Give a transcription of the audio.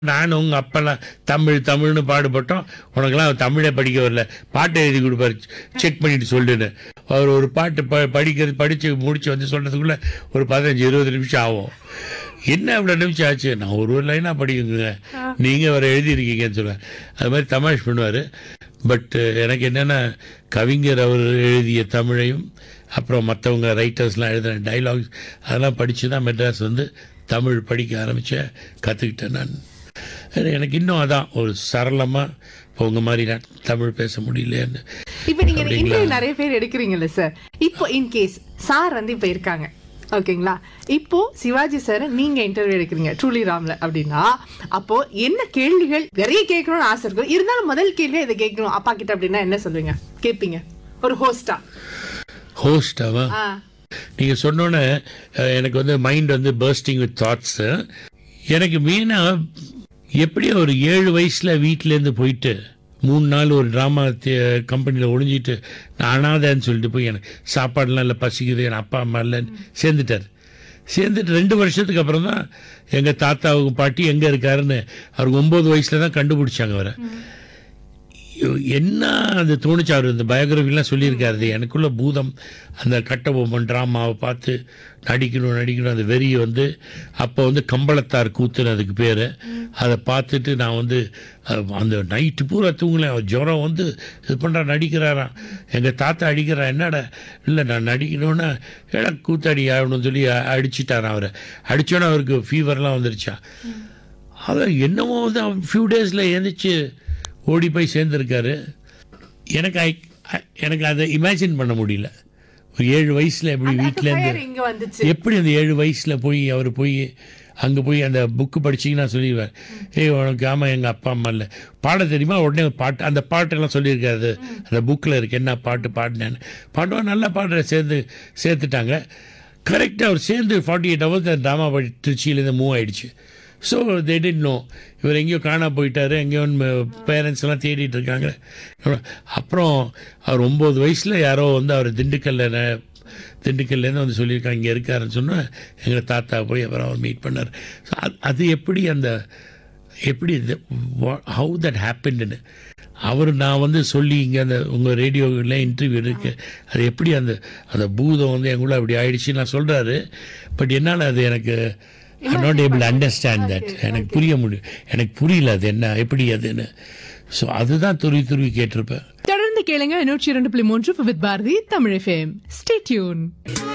நானும் உங்க அப்பெல்லாம் தமிழ் தமிழ்னு பாடுபட்டோம் உனக்கெல்லாம் தமிழே படிக்க வரல பாட்டை எழுதி கொடுப்பாரு செக் பண்ணிட்டு சொல்லுன்னு அவர் ஒரு பாட்டு ப படிக்கிறது படித்து முடிச்சு வந்து சொல்றதுக்குள்ள ஒரு பதினஞ்சு இருபது நிமிஷம் ஆகும் என்ன இவ்வளோ நிமிஷம் ஆச்சு நான் ஒரு ஒரு லைனாக படிக்குங்க நீங்கள் அவர் எழுதியிருக்கீங்கன்னு சொல்லுவேன் அது மாதிரி தமாஷ் பண்ணுவார் பட் எனக்கு என்னென்னா கவிஞர் அவர் எழுதிய தமிழையும் அப்புறம் மற்றவங்க ரைட்டர்ஸ்லாம் எழுதின டைலாக்ஸ் அதெல்லாம் படித்து தான் மெட்ராஸ் வந்து தமிழ் படிக்க ஆரம்பித்தேன் கற்றுக்கிட்டேன் நான் அது எனக்கு இன்னும் அதான் ஒரு சரளமாக இப்போ உங்க மாதிரி நான் தமிழ் பேச முடியலையேன்னு இப்ப நீங்க அப்படிங்களா? இன்டர்வியூ நிறைய பேர் எடுக்கிறீங்கல்ல சார் இப்போ இன் கேஸ் சார் வந்து இப்ப இருக்காங்க ஓகேங்களா இப்போ சிவாஜி சார் நீங்க இன்டர்வியூ எடுக்கிறீங்க ட்ரூலி ராம்ல அப்படின்னா அப்போ என்ன கேள்விகள் நிறைய கேட்கணும்னு ஆசை இருக்கும் இருந்தாலும் முதல் கேள்வியா இதை கேட்கணும் அப்பா கிட்ட அப்படின்னா என்ன சொல்லுவீங்க கேட்பீங்க ஒரு ஹோஸ்டா ஹோஸ்டாவா ஆ நீங்கள் சொன்னோன்னே அஹ், எனக்கு வந்து மைண்ட் வந்து பர்ஸ்டிங் வித் தாட்ஸு எனக்கு மெயினாக எப்படியோ ஒரு ஏழு வயசில் வீட்டிலேருந்து போயிட்டு மூணு நாள் ஒரு ட்ராமா கம்பெனியில் ஒளிஞ்சிட்டு நான் அனாதைன்னு சொல்லிட்டு போய் எனக்கு சாப்பாடுலாம் இல்லை பசிக்குது என் அப்பா அம்மா இல்லைன்னு சேர்ந்துட்டார் சேர்ந்துட்டு ரெண்டு வருஷத்துக்கு அப்புறம் தான் எங்கள் தாத்தாவுக்கு பாட்டி எங்கே இருக்காருன்னு அவருக்கு ஒம்பது வயசில் தான் கண்டுபிடிச்சாங்க அவரை என்ன அந்த தோணுச்சு அவர் இந்த பயோகிராஃபிலாம் சொல்லியிருக்காரு அது எனக்குள்ள பூதம் அந்த கட்டபொம்மன் ட்ராமாவை பார்த்து நடிக்கணும் நடிக்கணும் அந்த வெறி வந்து அப்போ வந்து கம்பளத்தார் கூத்துன்னு அதுக்கு பேர் அதை பார்த்துட்டு நான் வந்து அஹ், அந்த நைட்டு பூரா தூங்கல அவர் ஜுரம் வந்து இது பண்ணுறா நடிக்கிறாராம் எங்கள் தாத்தா அடிக்கிறா என்னடா இல்லை நான் நடிக்கணும்னா ஏடா கூத்தாடி ஆகணும்னு சொல்லி அ- அடிச்சிட்டாராம் அவரை அடித்தோன்னே அவருக்கு ஃபீவர்லாம் வந்துருச்சா அதான் என்னமோ வந்து ஃபியூ டேஸில் எழுந்திரிச்சு ஓடி போய் சேர்ந்துருக்காரு எனக்கு ஐ ஐ- எனக்கு அதை இமேஜின் பண்ண முடியல ஒரு ஏழு வயசில் எப்படி வீட்டிலேருந்து ஃபயர் இங்க வந்துச்சு எப்படி அந்த ஏழு வயசில் போய் அவர் போய் அங்கே போய் அந்த புக்கு படிச்சிங்கன்னா சொல்லிடுவார் ஏய் உனக்கு ஆமாம் எங்கள் அப்பா அம்மா இல்லை பாட தெரியுமா உடனே ஒரு பாட்டு அந்த பாட்டெல்லாம் சொல்லியிருக்காரு அந்த புக்கில் இருக்கு என்ன பாட்டு பாடினேன்னு பாடுவா நல்லா பாடுற சேர்ந்து சேர்த்துட்டாங்க கரெக்டாக அவர் சேர்ந்து ஃபார்ட்டி எயிட் ஹவர்ஸ் அந்த ட்ராமா படி திருச்சியிலேருந்து மூவ் ஆயிடுச்சு ஸோ தே டிட் நோ இவர் எங்கேயோ காணா போயிட்டாரு எங்கேயோ பேரண்ட்ஸ் எல்லாம் தேடிட்டு இருக்காங்க அப்புறம் அவர் ஒம்பது வயசில் யாரோ வந்து அவர் திண்டுக்கல்ல ந- திண்டுக்கல்லேருந்து வந்து சொல்லியிருக்காங்க இங்கே இருக்காருன்னு சொன்னால் எங்கள் தாத்தா போய் அப்புறம் அவர் மீட் பண்ணார் ஸோ அது எப்படி அந்த எப்படி ஹவு தட் ஹேப்பன்னு அவர் நான் வந்து சொல்லி இங்கே அந்த உங்கள் ரேடியோவில் இன்டர்வியூ இருக்கு அது எப்படி அந்த அந்த பூதம் வந்து எங்குள்ள அப்படி ஆயிடுச்சு நான் சொல்கிறாரு பட் என்னால் அது எனக்கு I not able understand that எனக்கு புரிய முடியும் எனக்கு புரியல அது என்ன எப்படி அதுன்னு ஸோ அதுதான் துருவி துருவி கேட்டிருப்பேன் தொடர்ந்து கேளுங்க நூற்றி இரண்டு புள்ளி மூன்று with Bharathi Tamil FM stay tune